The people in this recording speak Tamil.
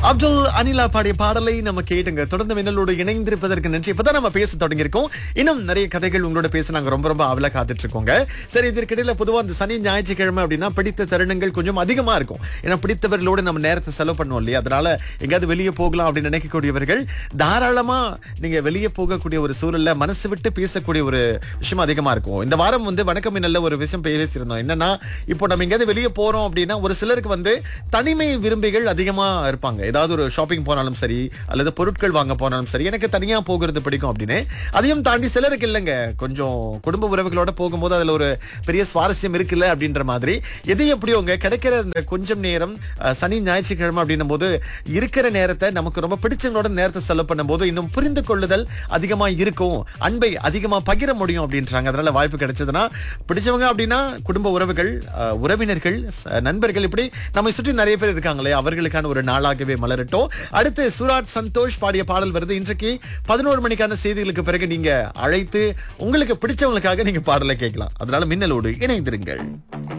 அப்துல் அனிலா பாடிய பாடலை நம்ம கேட்டுங்க தொடர்ந்து மின்னலோடு இணைந்திருப்பதற்கு நன்றி இப்பதான் நம்ம பேச தொடங்கியிருக்கோம் இன்னும் நிறைய கதைகள் உங்களோட பேச நாங்க ரொம்ப ரொம்ப அவல காத்துட்டு இருக்கோங்க சரி இதற்கிடையில பொதுவா இந்த சனி ஞாயிற்றுக்கிழமை அப்படின்னா பிடித்த தருணங்கள் கொஞ்சம் அதிகமா இருக்கும் ஏன்னா பிடித்தவர்களோடு நம்ம நேரத்தை செலவு பண்ணுவோம் இல்லையா அதனால எங்கேயாவது வெளியே போகலாம் அப்படின்னு நினைக்கக்கூடியவர்கள் தாராளமா நீங்க வெளியே போகக்கூடிய ஒரு சூழல்ல மனசு விட்டு பேசக்கூடிய ஒரு விஷயம் அதிகமா இருக்கும் இந்த வாரம் வந்து வணக்கம் நல்ல ஒரு விஷயம் பேசியிருந்தோம் என்னன்னா இப்போ நம்ம எங்கேயாவது வெளியே போறோம் அப்படின்னா ஒரு சிலருக்கு வந்து தனிமை விரும்பிகள் அதிகமா இருப்பாங்க ஏதாவது ஒரு ஷாப்பிங் போனாலும் சரி அல்லது பொருட்கள் வாங்க போனாலும் சரி எனக்கு தனியா போகிறது பிடிக்கும் அப்படின்னு அதையும் தாண்டி சிலருக்கு இல்லைங்க கொஞ்சம் குடும்ப உறவுகளோட போகும்போது அதுல ஒரு பெரிய சுவாரஸ்யம் இருக்குல்ல அப்படின்ற மாதிரி எது எப்படியோங்க கிடைக்கிற இந்த கொஞ்சம் நேரம் அஹ், சனி ஞாயிற்றுக்கிழமை அப்படின்னும் போது இருக்கிற நேரத்தை நமக்கு ரொம்ப பிடிச்சவங்களோட நேரத்தை செலவு பண்ணும்போது இன்னும் புரிந்து கொள்ளுதல் அதிகமா இருக்கும் அன்பை அதிகமா பகிர முடியும் அப்படின்றாங்க அதனால வாய்ப்பு கிடைச்சதுன்னா பிடிச்சவங்க அப்படின்னா குடும்ப உறவுகள் அஹ், உறவினர்கள் ச- நண்பர்கள் இப்படி நம்மை சுற்றி நிறைய பேர் இருக்காங்களே அவர்களுக்கான ஒரு நாளாகவே மலரட்டும் அடுத்து சுராட் சந்தோஷ் பாடிய பாடல் வருது இன்றைக்கு பதினோரு மணிக்கான செய்திகளுக்கு பிறகு நீங்க அழைத்து உங்களுக்கு பிடிச்சவங்களுக்காக நீங்க பாடலை கேட்கலாம் அதனால மின்னலோடு இணைந்திருங்கள்